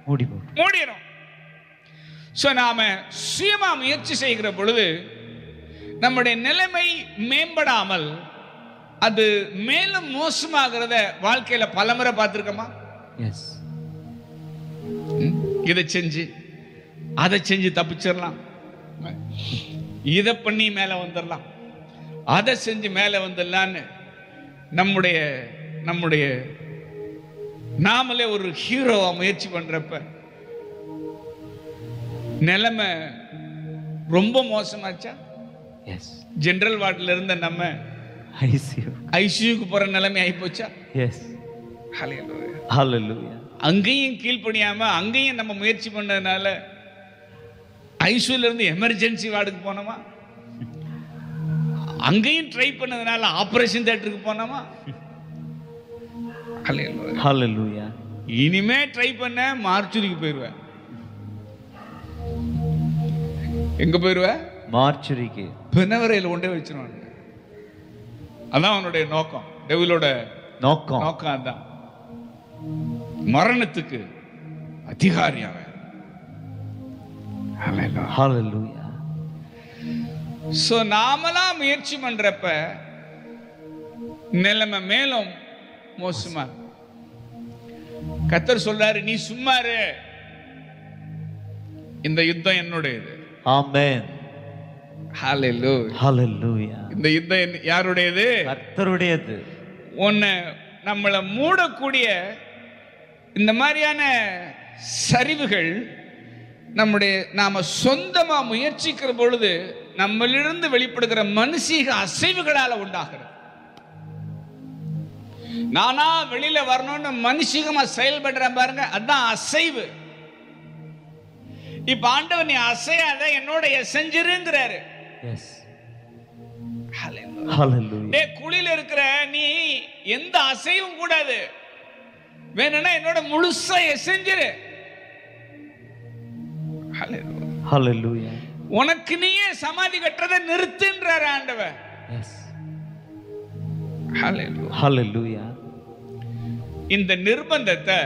மூடி போடும் மூடிடும் ஸோ நாம சுயமா முயற்சி செய்கிற பொழுது நம்முடைய நிலைமை மேம்படாமல் அது மேலும் மோசமாகிறத வாழ்க்கையில பலமுறை பார்த்துருக்கோமா எஸ் ம்? இதை செஞ்சு அதை செஞ்சு தப்பிச்சிடலாம் இதை பண்ணி மேலே வந்துடலாம் அதை செஞ்சு மேலே வந்துடலான்னு நம்முடைய நம்முடைய நாமளே ஒரு ஹீரோவா முயற்சி பண்றப்ப நிலைமை ரொம்ப மோசமாச்சா எஸ் ஜெனரல் வார்டில் இருந்த நம்ம ஐசியூ ஐசியூக்கு போற நிலைமை ஆயிப்போச்சா எஸ் ஹalleluya. ஹalleluya அங்கேயும் கீழ்ப்படியாம அங்கேயும் நம்ம முயற்சி பண்ணதுனால ஐசியூல இருந்து எமர்ஜென்சி வார்டுக்கு போனோமா அங்கேயும் ட்ரை பண்ணதுனால ஆபரேஷன் தியேட்டருக்கு போனோமா Hallelujah. ஹalleluya இனிமே ட்ரை பண்ண மார்ச்சுரிக்கு போயிருவேன் எங்க போயிருவேன் மார்ச்சுரிக்கு பிணவரையில் கொண்டே வச்சிருவாங்க அதான் அவனுடைய நோக்கம் டெவிலோட நோக்கம் நோக்கம் அதான் மரணத்துக்கு அதிகாரி அவன் ஹalleluya ஸோ நாமளா முயற்சி பண்றப்ப நிலைமை மேலும் மோசமா இருக்கு. கர்த்தர் சொல்றாரு நீ சும்மா இரு இந்த யுத்தம் என்னுடையது ஆமென் Hallelujah. ஹalleluya இந்த யுத்தம் என்ன- யாருடையது கர்த்தருடையது ஒன்று நம்மளை மூடக்கூடிய இந்த மாதிரியான சரிவுகள் நம்முடைய நாம சொந்தமா முயற்சிக்கிற பொழுது நம்மளிருந்து வெளிப்படுகிற மனுஷீக அசைவுகளால உண்டாகிறது நானா வெளியில வரணும்னு மனுஷிகமா செயல்படுறேன் பாருங்க அதான் அசைவு இப்ப ஆண்டவர் நீ அசையாத என்னோட செஞ்சிருங்கிறாரு எஸ் ஹalleluya டே குழியில இருக்கிற நீ எந்த அசைவும் கூடாது வேணும்னா என்னோட முழுசா செஞ்சிரு Hallelujah. ஹalleluya உனக்கு நீயே சமாதி கட்டுறதை நிறுத்துன்றார் ஆண்டவர் எஸ் Hallelujah. ஹalleluya இந்த நிர்பந்தத்தை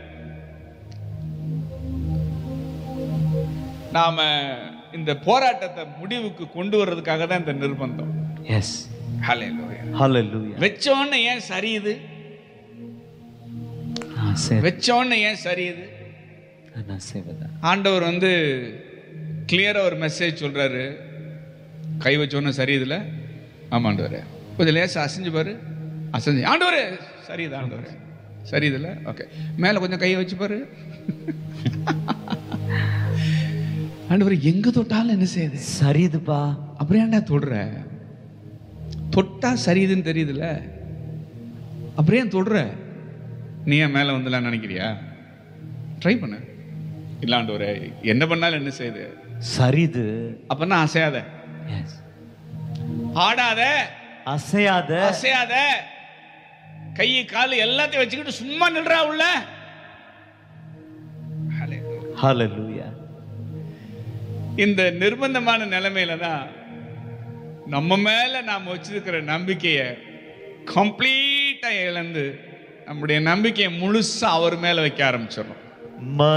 நாம இந்த போராட்டத்தை முடிவுக்கு கொண்டு வர்றதுக்காக தான் இந்த நிர்பந்தம் எஸ் Hallelujah. ஹalleluya வச்சோன்னு ஏன் சரியுது நான் சரி வச்சோன்னு ஏன் சரியுது நான் செய்வதா ஆண்டவர் வந்து கிளியராக ஒரு மெசேஜ் சொல்றாரு கை வச்சோன்னு சரியுதுல ஆமாண்டவரே கொஞ்சம் லேசா அசைஞ்சு பாரு அசைஞ்சு ஆண்டவரே சரியுது ஆண்டவரே சரியுதுல ஓகே மேலே கொஞ்சம் கையை வச்சு பாரு ஆண்டவர் எங்க தொட்டாலும் என்ன செய்யுது சரிதுப்பா அப்புறம் ஏன்டா தொடுற தொட்டா சரியுதுன்னு தெரியுதுல அப்புறம் ஏன் தொடுற நீ ஏன் மேலே வந்துலாம் நினைக்கிறியா ட்ரை பண்ணு இல்லாண்டவரே என்ன பண்ணாலும் என்ன செய்யுது சரிது அப்பன்னா அசையாத எஸ் ஆடாத அசையாத அசையாத கை கால் எல்லாத்தையும் வச்சுக்கிட்டு சும்மா நில்றா உள்ள ஹalleluya இந்த நிர்பந்தமான நிலைமையில தான் நம்ம மேல நாம் வச்சிருக்கிற நம்பிக்கையை கம்ப்ளீட்டா இழந்து நம்முடைய நம்பிக்கையை முழுசா அவர் மேல வைக்க ஆரம்பிச்சிடறோம் ம